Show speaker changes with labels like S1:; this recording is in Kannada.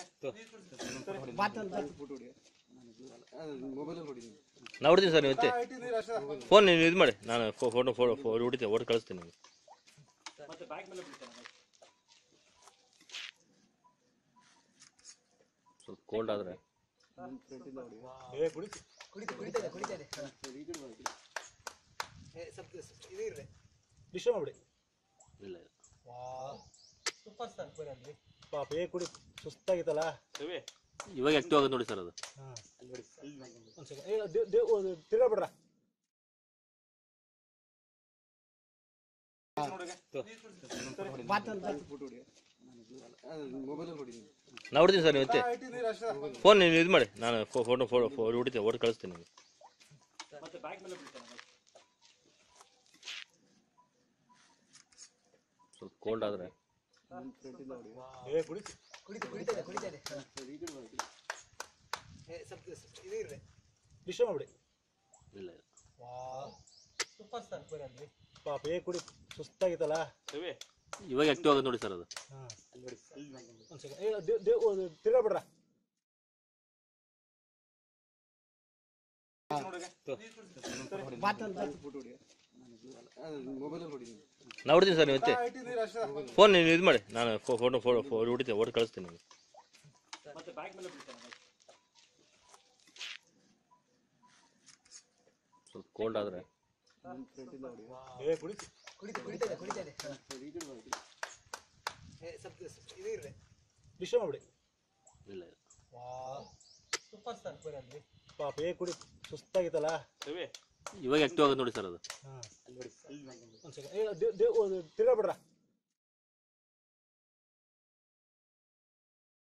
S1: ನಾ ಹೊಡ್ತೀನಿ ಸರ್ ನೀವು ಎತ್ತಿ ಫೋನ್ ನೀವು ಇದು ಮಾಡಿ ನಾನು ಫೋಟೋ ಫೋಟೋ ಫೋಟೋ ಹೊಡಿತೀನಿ ಓಟ್ ಕಳಿಸ್ತೀನಿ ನಿಮಗೆ ಸ್ವಲ್ಪ ಕೋಲ್ಡ್ ಆದರೆ
S2: ಏ ಕುಡಿ ಡಿಸ್ಟರ್ಬ್ ಮಾಡ್ಬಿಡಿ
S1: ಇಲ್ಲ
S2: ಪಾಪ ಏ ಕುಡಿ ಸುಸ್ತಾಗಿತ್ತಲ್ಲ
S1: ಇವಾಗ ಆಕ್ಟಿವ್ ಆಗೋದು ನೋಡಿ ಸರ್ ಅದು
S2: ಹಾಂ ಒಂದು ಸೆಕೆಂಡ್ ಏ ದೇವ್ ದೇವ್ ತಿರ್ಗಾ ಬಿಡ್ರ
S1: ನಾ ಹೊಡ್ತೀನಿ ಸರ್ ನೀವು ಎತ್ತಿ ಫೋನ್ ನೀವು ಇದು ಮಾಡಿ ನಾನು ಫೋಟೋ ಫೋಟೋ ಫೋಟೋ ಹೊಡಿತೀನಿ ಓಟ್ ಕಳಿಸ್ತೀನಿ ನಿಮಗೆ ಸ್ವಲ್ಪ ಕೋಲ್ಡ್ ಆದರೆ
S2: ಏ ಕುಡಿ ಡಿಸ್ಟರ್ಬ್ ಮಾಡ್ಬಿಡಿ
S1: ಇಲ್ಲ
S2: ಪಾಪ ಏ ಕುಡಿ ಸುಸ್ತಾಗಿತ್ತಲ್ಲ
S1: ಇವಾಗ ಆಕ್ಟಿವ್ ಆಗೋದು ನೋಡಿ ಸರ್ ಅದು
S2: ಹಾಂ ಒಂದು ಸೆಕೆಂಡ್ ಏ ದೇವ್ ದೇವ್ ತಿರ್ಗಾ ಬಿಡ್ರ
S1: ನಾ ಹೊಡ್ತೀನಿ ಸರ್ ನೀವು ಎತ್ತಿ ಫೋನ್ ನೀವು ಇದು ಮಾಡಿ ನಾನು ಫೋಟೋ ಫೋಟೋ ಫೋಟೋ ಹೊಡಿತೀನಿ ಓಟ್ ಕಳಿಸ್ತೀನಿ ನಿಮಗೆ ಸ್ವಲ್ಪ ಕೋಲ್ಡ್ ಆದರೆ
S2: ಏ ಕುಡಿ ಡಿಸ್ಟರ್ಬ್ ಮಾಡ್ಬಿಡಿ
S1: ಇಲ್ಲ
S2: ಪಾಪ ಏ ಕುಡಿ ಸುಸ್ತಾಗಿತ್ತಲ್ಲ
S1: ಇವಾಗ ಆಕ್ಟಿವ್ ಆಗೋದು ನೋಡಿ ಸರ್ ಅದು
S2: ಹಾಂ ಒಂದು ಸೆಕೆಂಡ್ ಏ ದೇವ್ ದೇವ್ ತಿರ್ಗಾ ಬಿಡ್ರ